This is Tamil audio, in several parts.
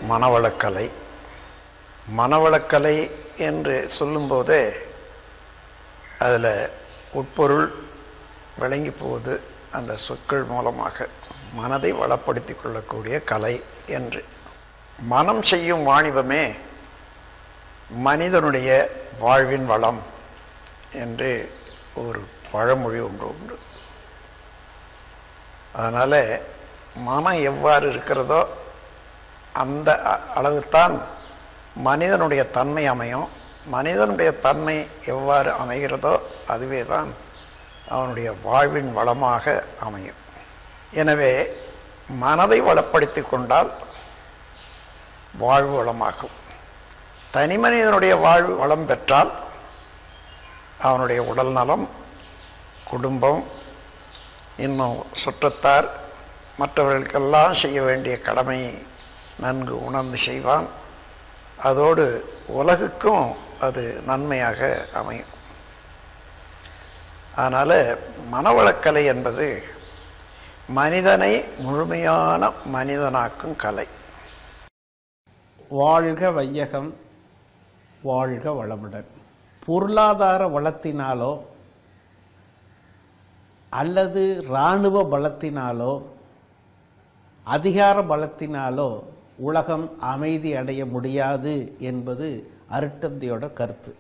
மனவளக்கலை மனவளக்கலை என்று சொல்லும்போதே அதில் உட்பொருள் விளங்கி போகுது அந்த சொற்கள் மூலமாக மனதை வளப்படுத்தி கொள்ளக்கூடிய கலை என்று மனம் செய்யும் வாணிபமே மனிதனுடைய வாழ்வின் வளம் என்று ஒரு பழமொழி ஒன்று உண்டு அதனால் மனம் எவ்வாறு இருக்கிறதோ அந்த அ- அளவுத்தான் மனிதனுடைய தன்மை அமையும் மனிதனுடைய தன்மை எவ்வாறு அமைகிறதோ அதுவே தான் அவனுடைய வாழ்வின் வளமாக அமையும் எனவே மனதை வளப்படுத்தி கொண்டால் வாழ்வு வளமாகும் தனி மனிதனுடைய வாழ்வு வளம் பெற்றால் அவனுடைய உடல் நலம் குடும்பம் இன்னும் சுற்றத்தார் மற்றவர்களுக்கெல்லாம் செய்ய வேண்டிய கடமையை நன்கு உணர்ந்து செய்வான் அதோடு உலகுக்கும் அது நன்மையாக அமையும் அதனால் மனவளக்கலை என்பது மனிதனை முழுமையான மனிதனாக்கும் கலை வாழ்க வையகம் வாழ்க வளமுடன் பொருளாதார வளத்தினாலோ அல்லது இராணுவ பலத்தினாலோ அதிகார பலத்தினாலோ உலகம் அமைதி அடைய முடியாது என்பது அருட்டந்தையோட கருத்து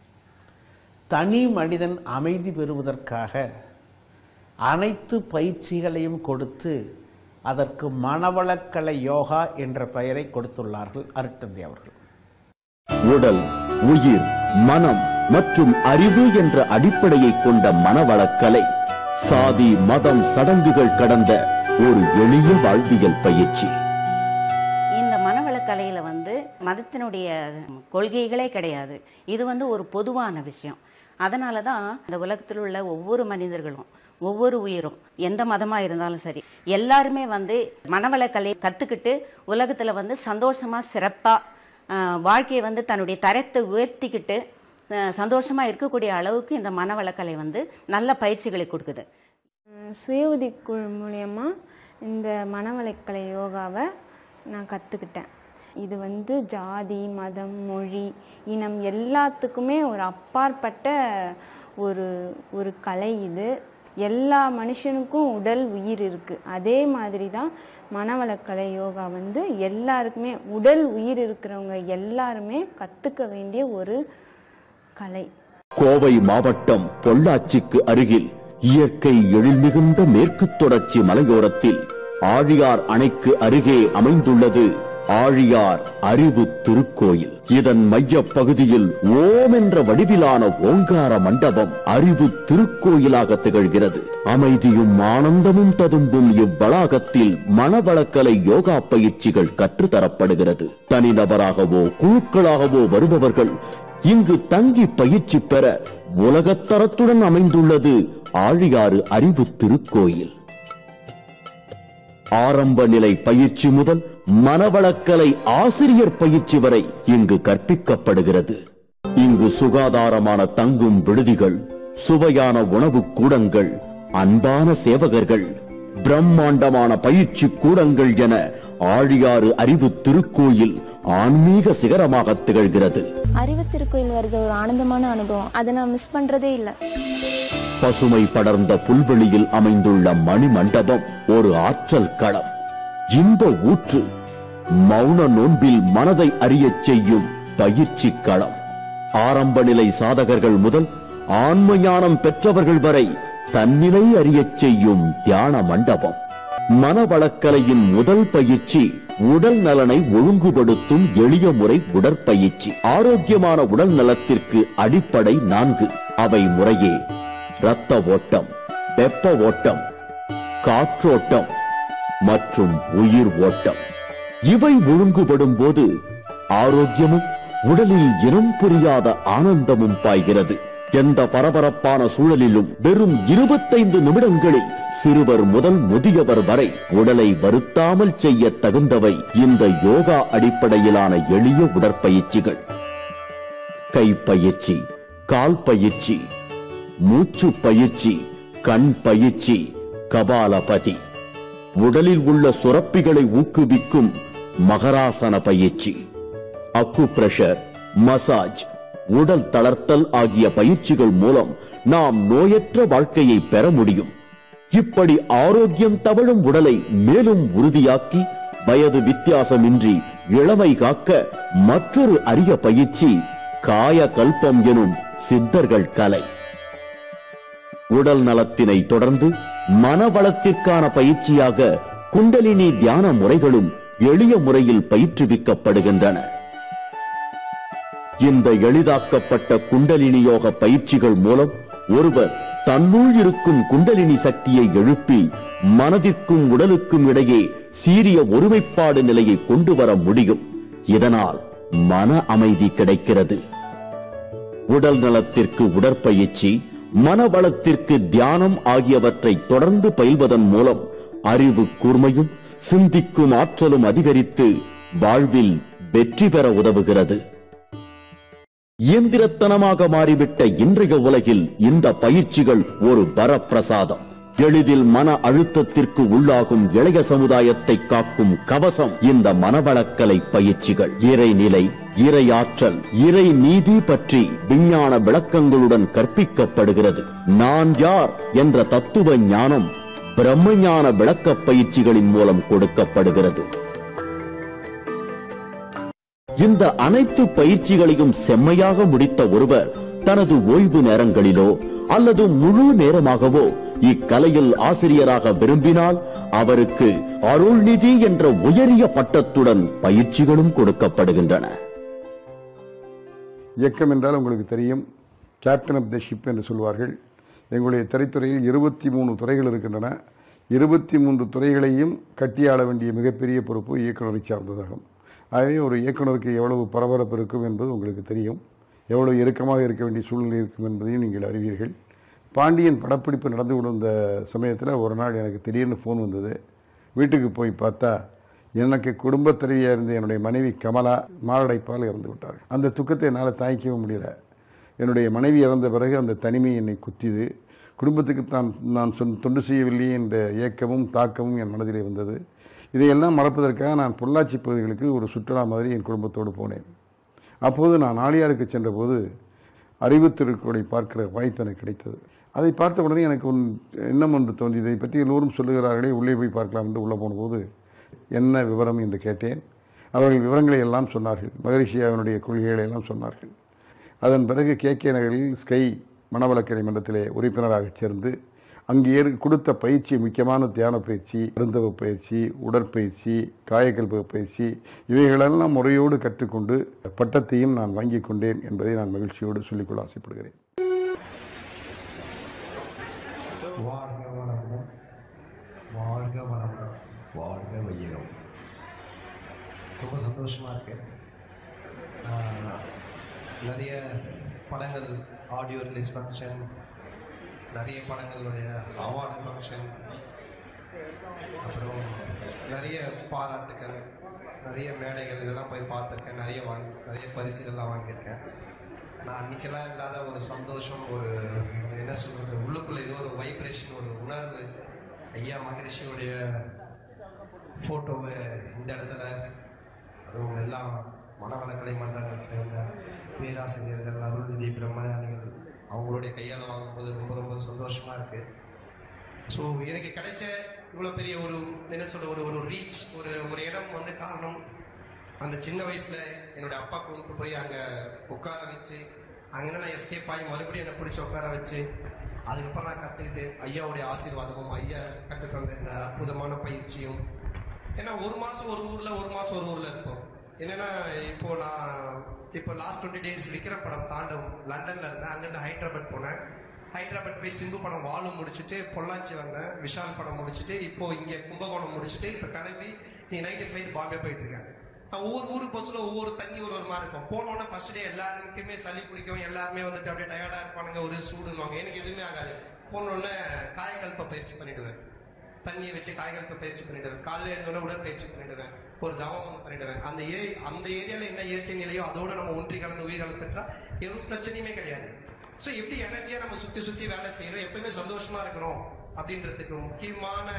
தனி மனிதன் அமைதி பெறுவதற்காக அனைத்து பயிற்சிகளையும் கொடுத்து அதற்கு மனவளக்கலை யோகா என்ற பெயரை கொடுத்துள்ளார்கள் அருட்டந்தி அவர்கள் உடல் உயிர் மனம் மற்றும் அறிவு என்ற அடிப்படையை கொண்ட மனவளக்கலை சாதி மதம் சடங்குகள் கடந்த ஒரு எளிய வாழ்வியல் பயிற்சி இந்த மனவளக்கலையில் வந்து மதத்தினுடைய கொள்கைகளே கிடையாது இது வந்து ஒரு பொதுவான விஷயம் அதனால தான் இந்த உலகத்தில் உள்ள ஒவ்வொரு மனிதர்களும் ஒவ்வொரு உயிரும் எந்த மதமாக இருந்தாலும் சரி எல்லாருமே வந்து மனவளக்கலையை கற்றுக்கிட்டு உலகத்தில் வந்து சந்தோஷமாக சிறப்பாக வாழ்க்கையை வந்து தன்னுடைய தரத்தை உயர்த்திக்கிட்டு அஹ், சந்தோஷமா இருக்கக்கூடிய அளவுக்கு இந்த மனவளக்கலை வந்து நல்ல பயிற்சிகளை கொடுக்குது அஹ் சுய உதவிக்குழு மூலயமா இந்த மனவளக்கலை யோகாவை நான் கற்றுக்கிட்டேன் இது வந்து ஜாதி மதம் மொழி இனம் எல்லாத்துக்குமே ஒரு அப்பாற்பட்ட ஒரு ஒரு கலை இது எல்லா மனுஷனுக்கும் உடல் உயிர் இருக்குது அதே மாதிரி தான் மனவளக்கலை யோகா வந்து எல்லாருக்குமே உடல் உயிர் இருக்கிறவங்க எல்லாருமே கற்றுக்க வேண்டிய ஒரு கலை கோவை மாவட்டம் பொள்ளாச்சிக்கு அருகில் இயற்கை எழில் மிகுந்த மேற்கு தொடர்ச்சி மலையோரத்தில் ஆழியார் அணைக்கு அருகே அமைந்துள்ளது ஆழியார் அறிவு திருக்கோயில் இதன் மைய பகுதியில் ஓம் என்ற வடிவிலான ஓங்கார மண்டபம் அறிவு திருக்கோயிலாக திகழ்கிறது அமைதியும் ஆனந்தமும் ததும்பும் இவ்வளாகத்தில் மனவளக்கலை யோகா பயிற்சிகள் கற்றுத்தரப்படுகிறது தனிநபராகவோ குழுக்களாகவோ வருபவர்கள் இங்கு தங்கி பயிற்சி பெற உலகத்தரத்துடன் அமைந்துள்ளது ஆழியாறு அறிவு திருக்கோயில் ஆரம்ப நிலை பயிற்சி முதல் மனவளக்கலை ஆசிரியர் பயிற்சி வரை இங்கு கற்பிக்கப்படுகிறது இங்கு சுகாதாரமான தங்கும் விடுதிகள் சுவையான உணவு கூடங்கள் அன்பான சேவகர்கள் பிரம்மாண்டமான பயிற்சி கூடங்கள் என ஆழியாறு அறிவு திருக்கோயில் ஆன்மீக சிகரமாக திகழ்கிறது அறிவு திருக்கோயில் வருது ஒரு ஆனந்தமான அனுபவம் அதை நான் மிஸ் பண்றதே இல்லை பசுமை படர்ந்த புல்வெளியில் அமைந்துள்ள மணிமண்டபம் ஒரு ஆற்றல் களம் இன்ப ஊற்று மௌன நோன்பில் மனதை அறியச் செய்யும் பயிற்சி களம் ஆரம்ப நிலை சாதகர்கள் முதல் ஆன்ம ஞானம் பெற்றவர்கள் வரை தன்னிலை அறியச் செய்யும் தியான மண்டபம் மனவளக்கலையின் முதல் பயிற்சி உடல் நலனை ஒழுங்குபடுத்தும் எளிய முறை உடற்பயிற்சி ஆரோக்கியமான உடல் நலத்திற்கு அடிப்படை நான்கு அவை முறையே இரத்த ஓட்டம் வெப்ப ஓட்டம் காற்றோட்டம் மற்றும் உயிர் ஓட்டம் இவை ஒழுங்குபடும் போது ஆரோக்கியமும் உடலில் இனம் புரியாத ஆனந்தமும் பாய்கிறது எந்த பரபரப்பான சூழலிலும் வெறும் இருபத்தைந்து நிமிடங்களில் சிறுவர் முதல் முதியவர் வரை உடலை வருத்தாமல் செய்ய தகுந்தவை இந்த யோகா அடிப்படையிலான எளிய உடற்பயிற்சிகள் கைப்பயிற்சி கால் பயிற்சி மூச்சு பயிற்சி கண் பயிற்சி கபாலபதி உடலில் உள்ள சுரப்பிகளை ஊக்குவிக்கும் மகராசன பயிற்சி அக்கு பிரஷர் மசாஜ் உடல் தளர்த்தல் ஆகிய பயிற்சிகள் மூலம் நாம் நோயற்ற வாழ்க்கையை பெற முடியும் இப்படி ஆரோக்கியம் தவழும் உடலை மேலும் உறுதியாக்கி வயது வித்தியாசமின்றி இளமை காக்க மற்றொரு அரிய பயிற்சி காய கல்பம் எனும் சித்தர்கள் கலை உடல் நலத்தினை தொடர்ந்து மனவளத்திற்கான பயிற்சியாக குண்டலினி தியான முறைகளும் எளிய முறையில் பயிற்றுவிக்கப்படுகின்றன இந்த எளிதாக்கப்பட்ட குண்டலினி யோக பயிற்சிகள் மூலம் ஒருவர் தன்னுள் இருக்கும் குண்டலினி சக்தியை எழுப்பி மனதிற்கும் உடலுக்கும் இடையே சீரிய ஒருமைப்பாடு நிலையை கொண்டு வர முடியும் இதனால் மன அமைதி கிடைக்கிறது உடல் நலத்திற்கு உடற்பயிற்சி மனவளத்திற்கு தியானம் ஆகியவற்றை தொடர்ந்து பயில்வதன் மூலம் அறிவு கூர்மையும் சிந்திக்கும் ஆற்றலும் அதிகரித்து வாழ்வில் வெற்றி பெற உதவுகிறது இயந்திரத்தனமாக மாறிவிட்ட இன்றைய உலகில் இந்த பயிற்சிகள் ஒரு வரப்பிரசாதம் எளிதில் மன அழுத்தத்திற்கு உள்ளாகும் இளைய சமுதாயத்தை காக்கும் கவசம் இந்த மனவளக்கலை பயிற்சிகள் இறைநிலை இறை ஆற்றல் இறை நீதி பற்றி விஞ்ஞான விளக்கங்களுடன் கற்பிக்கப்படுகிறது நான் யார் என்ற தத்துவ ஞானம் பிரம்மஞான விளக்க பயிற்சிகளின் மூலம் கொடுக்கப்படுகிறது இந்த அனைத்து பயிற்சிகளையும் செம்மையாக முடித்த ஒருவர் தனது ஓய்வு நேரங்களிலோ அல்லது முழு நேரமாகவோ இக்கலையில் ஆசிரியராக விரும்பினால் அவருக்கு அருள்நிதி என்ற உயரிய பட்டத்துடன் பயிற்சிகளும் கொடுக்கப்படுகின்றன இயக்கம் என்றால் உங்களுக்கு தெரியும் கேப்டன் ஆஃப் த ஷிப் என்று சொல்வார்கள் எங்களுடைய திரைத்துறையில் இருபத்தி மூணு துறைகள் இருக்கின்றன இருபத்தி மூன்று துறைகளையும் கட்டியாள வேண்டிய மிகப்பெரிய பொறுப்பு இயக்குனரை சார்ந்ததாகும் ஆகவே ஒரு இயக்குனருக்கு எவ்வளவு பரபரப்பு இருக்கும் என்பது உங்களுக்கு தெரியும் எவ்வளவு இறுக்கமாக இருக்க வேண்டிய சூழ்நிலை இருக்கும் என்பதையும் நீங்கள் அறிவீர்கள் பாண்டியன் படப்பிடிப்பு நடந்து கொண்டிருந்த சமயத்தில் ஒரு நாள் எனக்கு திடீர்னு ஃபோன் வந்தது வீட்டுக்கு போய் பார்த்தா எனக்கு குடும்பத் தலைவியாக இருந்த என்னுடைய மனைவி கமலா மாரடைப்பால் இறந்து விட்டார் அந்த துக்கத்தை என்னால் தாங்கிக்கவே முடியல என்னுடைய மனைவி இறந்த பிறகு அந்த தனிமை என்னை குத்தியது குடும்பத்துக்கு தான் நான் சொன் தொண்டு செய்யவில்லையே என்ற ஏக்கமும் தாக்கமும் என் மனதிலே வந்தது இதையெல்லாம் மறப்பதற்காக நான் பொள்ளாச்சி பகுதிகளுக்கு ஒரு சுற்றுலா மாதிரி என் குடும்பத்தோடு போனேன் அப்போது நான் ஆலியாருக்கு சென்றபோது அறிவு திருக்குறளை பார்க்கிற வாய்ப்பு எனக்கு கிடைத்தது அதை பார்த்த உடனே எனக்கு ஒன் எண்ணம் ஒன்று தோன்றியது இதை பற்றி எல்லோரும் சொல்லுகிறார்களே உள்ளே போய் பார்க்கலாம் என்று உள்ளே போனபோது என்ன விவரம் என்று கேட்டேன் அவர்கள் விவரங்களை எல்லாம் சொன்னார்கள் மகரிஷி அவனுடைய கொள்கைகளை எல்லாம் சொன்னார்கள் அதன் பிறகு கே கே நகரில் ஸ்கை மணவளக்கரை மன்றத்திலே உறுப்பினராக சேர்ந்து அங்கே ஏற் கொடுத்த பயிற்சி முக்கியமான தியான பயிற்சி அருந்தவ பயிற்சி உடற்பயிற்சி காயக்கல்ப பயிற்சி இவைகளெல்லாம் முறையோடு கற்றுக்கொண்டு பட்டத்தையும் நான் வாங்கிக் கொண்டேன் என்பதை நான் மகிழ்ச்சியோடு சொல்லிக்கொள்ள ஆசைப்படுகிறேன் வாழ்க வளமுடன் வாழ்க வளமுடன் வாழ்க வையகம் ரொம்ப சந்தோஷமாக இருக்கு ஆஹ், நிறைய படங்கள் ஆடியோ ரிலீஸ் ஃபங்க்ஷன் நிறைய படங்களுடைய அவார்டு ஃபங்க்ஷன் அப்புறம் நிறைய பாராட்டுகள் நிறைய மேடைகள் இதெல்லாம் போய் பார்த்துருக்கேன் நிறைய வாங்கி நிறைய பரிசுகள்லாம் வாங்கியிருக்கேன் நான் அன்னைக்கெல்லாம் இல்லாத ஒரு சந்தோஷம் ஒரு என்ன சொல்றது உள்ளுக்குள்ள ஏதோ ஒரு வைப்ரேஷன் ஒரு உணர்வு ஐயா மகரிஷியுடைய ஃபோட்டோவை இந்த இடத்துல அதுவும் எல்லாம் மனவளக்கலை மன்றங்கள் சேர்ந்த பேராசிரியர்கள் அருள்நிதி பிரம்மஞானிகள் அவங்களுடைய கையால் வாங்கும்போது ரொம்ப ரொம்ப சந்தோஷமா இருக்கு ஸோ எனக்கு கிடைச்ச இவ்வளோ பெரிய ஒரு என்ன சொல்ற ஒரு ஒரு ரீச் ஒரு ஒரு இடம் வந்து காரணம் அந்த சின்ன வயசுல என்னோட அப்பா கொண்டு போய் அங்க உட்கார வச்சு அங்கேருந்து நான் எஸ்கேப் ஆகி மறுபடியும் என்னை பிடிச்சி உட்கார வச்சு அதுக்கப்புறம் நான் கற்றுக்கிட்டு ஐயாவுடைய ஆசீர்வாதமும் ஐயா கற்றுத் தந்த இந்த அற்புதமான பயிற்சியும் ஏன்னா ஒரு மாசம் ஒரு ஊர்ல ஒரு மாசம் ஒரு ஊர்ல இருப்போம் என்னன்னா இப்போ நான் இப்போ லாஸ்ட் டுவெண்ட்டி டேஸ் விக்ரம் படம் தாண்டவம் லண்டன்ல இருந்தேன் அங்கேருந்து ஹைதராபாத் போனேன் ஹைதராபாத் போய் சிம்பு படம் வாழும் முடிச்சுட்டு பொள்ளாச்சி வந்தேன் விஷால் படம் முடிச்சுட்டு இப்போ இங்க கும்பகோணம் முடிச்சுட்டு இப்போ கிளம்பி நீ நைட்டு ஃபிளைட் பாம்பே போயிட்டு இருக்கேன் நான் ஒவ்வொரு ஊருக்கு பஸ்ஸில் ஒவ்வொரு தங்கி ஒரு ஒரு மாதிரி இருக்கும் போனோடனே ஃபர்ஸ்ட் டே எல்லாருக்குமே சளி பிடிக்கும் எல்லாருமே வந்துட்டு அப்படியே டயர்டா இருப்பானுங்க ஒரு சூடுன்னுவாங்க எனக்கு எதுவுமே ஆகாது போனோடனே காயக்கல்ப பயிற்சி பண்ணிடுவேன் தண்ணியை வச்சு காய்கல்ப பயிற்சி பண்ணிடுவேன் காலையில எழுந்தோட உடற்பயிற்சி பண்ணிடுவேன் ஒரு தவம் ஒண்ணு பண்ணிடுவேன் அந்த ஏ அந்த ஏரியால என்ன இயற்கை நிலையோ அதோட நம்ம ஒன்றி கலந்து உயிரிழப்பு பெற்றா எந்த பிரச்சனையுமே கிடையாது ஸோ எப்படி எனர்ஜியா நம்ம சுத்தி சுத்தி வேலை செய்யறோம் எப்பவுமே சந்தோஷமா இருக்கிறோம் அப்படின்றதுக்கு முக்கியமான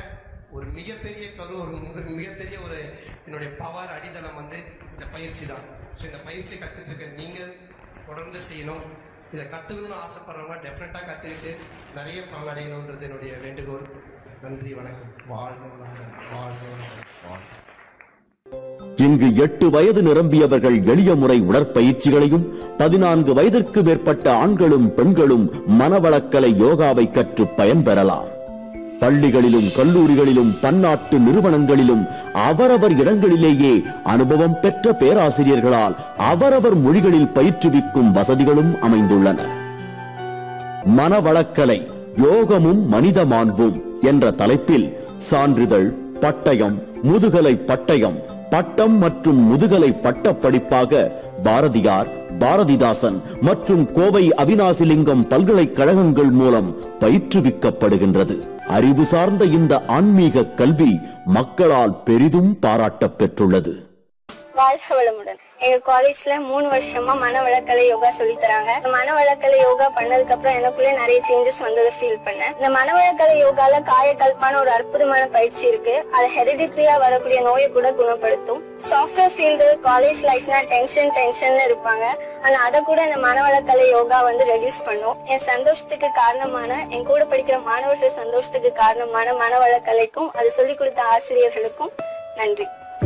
ஒரு மிகப்பெரிய கரு ஒரு மிக- மிகப்பெரிய ஒரு என்னுடைய பவர் அடித்தளம் வந்து இந்த பயிற்சி தான் ஸோ இந்த பயிற்சி கற்றுட்டு இருக்க நீங்கள் தொடர்ந்து செய்யணும் இதை கற்றுக்கணும்னு ஆசைப்படுறவங்க டெஃபினட்டாக கற்றுக்கிட்டு நிறைய பலன் அடையணுன்றது என்னுடைய வேண்டுகோள் நன்றி வணக்கம் வாழ்க வளமுடன் வாழ்க வளமுடன் வாழ்க இங்கு எட்டு வயது நிரம்பியவர்கள் எளிய முறை உடற்பயிற்சிகளையும் பதினான்கு வயதிற்கு மேற்பட்ட ஆண்களும் பெண்களும் மனவளக்கலை யோகாவை கற்று பயன்பெறலாம் பள்ளிகளிலும் கல்லூரிகளிலும் பன்னாட்டு நிறுவனங்களிலும் அவரவர் இடங்களிலேயே அனுபவம் பெற்ற பேராசிரியர்களால் அவரவர் மொழிகளில் பயிற்றுவிக்கும் வசதிகளும் அமைந்துள்ளன மனவளக்கலை யோகமும் மனித மாண்பும் என்ற தலைப்பில் சான்றிதழ் பட்டயம் முதுகலை பட்டயம் பட்டம் மற்றும் முதுகலை பட்டப் படிப்பாக பாரதியார் பாரதிதாசன் மற்றும் கோவை அவினாசிலிங்கம் பல்கலைக்கழகங்கள் மூலம் பயிற்றுவிக்கப்படுகின்றது அறிவு சார்ந்த இந்த ஆன்மீக கல்வி மக்களால் பெரிதும் பாராட்டப் பெற்றுள்ளது வாழ்க வளமுடன் எங்க காலேஜ்ல மூணு வருஷமா மனவளக்கலை யோகா சொல்லி தராங்க இந்த மனவளக்கலை யோகா பண்ணதுக்கு அப்புறம் எனக்குள்ளே நிறைய சேஞ்சஸ் வந்ததை ஃபீல் பண்ணேன் இந்த மனவளக்கலை யோகால காயக்கல்பான ஒரு அற்புதமான பயிற்சி இருக்கு அது ஹெரிடிட்ரியா வரக்கூடிய நோயை கூட குணப்படுத்தும் சாஃப்ட்வேர் ஃபீல்டு காலேஜ் லைஃப்னா டென்ஷன் டென்ஷன் இருப்பாங்க ஆனா அதை கூட இந்த மனவளக்கலை யோகா வந்து ரெடியூஸ் பண்ணும் என் சந்தோஷத்துக்கு காரணமான என் கூட படிக்கிற மாணவர்கள் சந்தோஷத்துக்கு காரணமான மனவளக்கலைக்கும் அது சொல்லிக் கொடுத்த ஆசிரியர்களுக்கும் நன்றி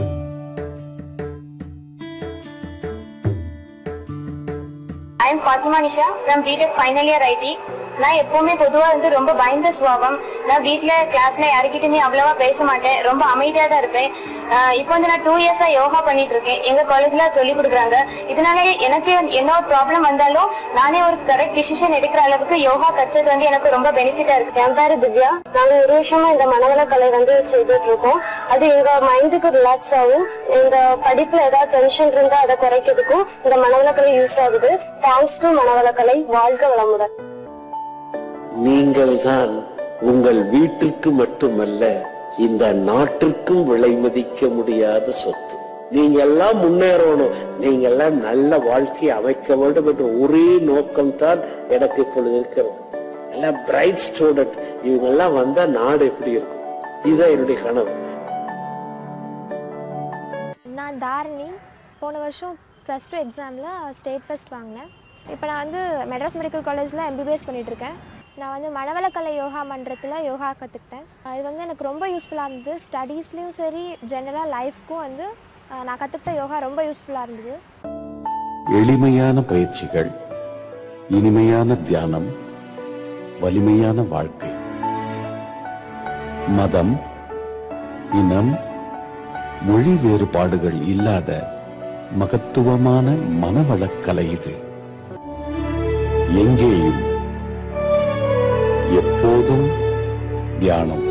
I'm Fathima Nisha from BTech final year IT நான் எப்பவுமே பொதுவா வந்து ரொம்ப பயந்த சுபாவம் நான் வீட்ல கிளாஸ்ல யாருக்கிட்டயுமே அவ்வளவா பேச மாட்டேன் ரொம்ப அமைதியா தான் இருப்பேன் ஆஹ் இப்போ வந்து நான் டூ இயர்ஸா யோகா பண்ணிட்டு இருக்கேன் எங்க காலேஜ்ல சொல்லி கொடுக்குறாங்க இதனால எனக்கு என்ன ஒரு ப்ராப்ளம் வந்தாலும் நானே ஒரு கரெக்ட் டிசிஷன் எடுக்கிற அளவுக்கு யோகா கற்றது வந்து எனக்கு ரொம்ப பெனிஃபிட்டா இருக்கு என் பேரு திவ்யா நாங்க ஒரு வருஷமா இந்த மனவள கலை வந்து செய்துட்டு இருக்கோம் அது எங்க மைண்டுக்கு ரிலாக்ஸ் ஆகும் இந்த படிப்புல ஏதாவது டென்ஷன் இருந்தா அதை குறைக்கிறதுக்கும் இந்த மனவளக்கலை யூஸ் ஆகுது தேங்க்ஸ் டு மனவளக்கலை வாழ்க வளமுடன் நீங்கள்தான் உங்கள் வீட்டிற்கு மட்டுமல்ல இந்த நாட்டிற்கும் விலை மதிக்க முடியாத சொத்து நீங்க எல்லாம் முன்னேறணும் நீங்க எல்லாம் நல்ல வாழ்க்கையை அமைக்க வேண்டும் என்ற ஒரே நோக்கம் தான் எனக்கு இப்பொழுது இருக்கிறது எல்லாம் பிரைட் ஸ்டூடெண்ட் இவங்க எல்லாம் வந்தா நாடு எப்படி இருக்கும் இதுதான் என்னுடைய கனவு நான் தாரணி போன வருஷம் ப்ளஸ் டூ எக்ஸாமில் ஸ்டேட் ஃபர்ஸ்ட் வாங்கினேன் இப்போ நான் வந்து மெட்ராஸ் மெடிக்கல் காலேஜில் எம்பிபிஎஸ் பண்ணிகிட்ருக்கேன் நான் வந்து மனவளக்கலை யோகா மன்றத்தில் யோகா கற்றுக்கிட்டேன் அது வந்து எனக்கு ரொம்ப யூஸ்ஃபுல்லாக இருந்தது ஸ்டடீஸ்லேயும் சரி ஜெனரலாக லைஃப்க்கும் வந்து அஹ், நான் கற்றுக்கிட்ட யோகா ரொம்ப யூஸ்ஃபுல்லாக இருந்தது எளிமையான பயிற்சிகள் இனிமையான தியானம் வலிமையான வாழ்க்கை மதம் இனம் மொழி வேறுபாடுகள் இல்லாத மகத்துவமான மனவளக்கலை இது எங்கேயும் எப்போதும் தியானம்